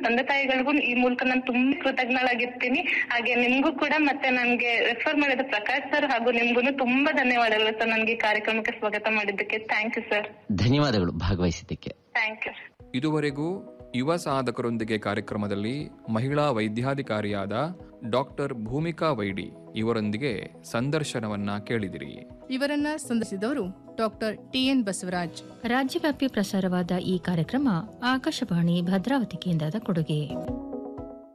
ತಂದೆ ತಾಯಿಗಳಿಗೂ ಈ ಮೂಲಕ ನಾನು ತುಂಬಾ ಕೃತಜ್ಞಳಾಗಿರ್ತೀನಿ ಹಾಗೆ ನಿಮ್ಗೂ ಕೂಡ ಮತ್ತೆ ನನ್ಗೆ ರೆಫರ್ ಮಾಡಿದ ಪ್ರಕಾಶ್ ಸರ್ ಹಾಗೂ ನಿಮ್ಗೂ ತುಂಬಾ ಧನ್ಯವಾದಗಳು ಸರ್ ನನ್ಗೆ ಈ ಕಾರ್ಯಕ್ರಮಕ್ಕೆ ಸ್ವಾಗತ ಮಾಡಿದ್ದಕ್ಕೆ ಥ್ಯಾಂಕ್ ಯು ಸರ್ ಧನ್ಯವಾದಗಳು ಭಾಗವಹಿಸಿದ್ದಕ್ಕೆ ಥ್ಯಾಂಕ್ ಯು ಇದುವರೆಗೂ ಯುವ ಸಾಧಕರೊಂದಿಗೆ ಕಾರ್ಯಕ್ರಮದಲ್ಲಿ ಮಹಿಳಾ ವೈದ್ಯಾಧಿಕಾರಿಯಾದ ಡಾಕ್ಟರ್ ಭೂಮಿಕಾ ವೈಡಿ ಇವರೊಂದಿಗೆ ಸಂದರ್ಶನವನ್ನ ಕೇಳಿದಿರಿ ಇವರನ್ನ ಸಂದರ್ಶಿಸಿದವರು ಡಾಕ್ಟರ್ ಟಿಎನ್ ಬಸವರಾಜ್ ರಾಜ್ಯವ್ಯಾಪಿ ಪ್ರಸಾರವಾದ ಈ ಕಾರ್ಯಕ್ರಮ ಆಕಾಶವಾಣಿ ಭದ್ರಾವತಿ ಕೇಂದ್ರದ ಕೊಡುಗೆ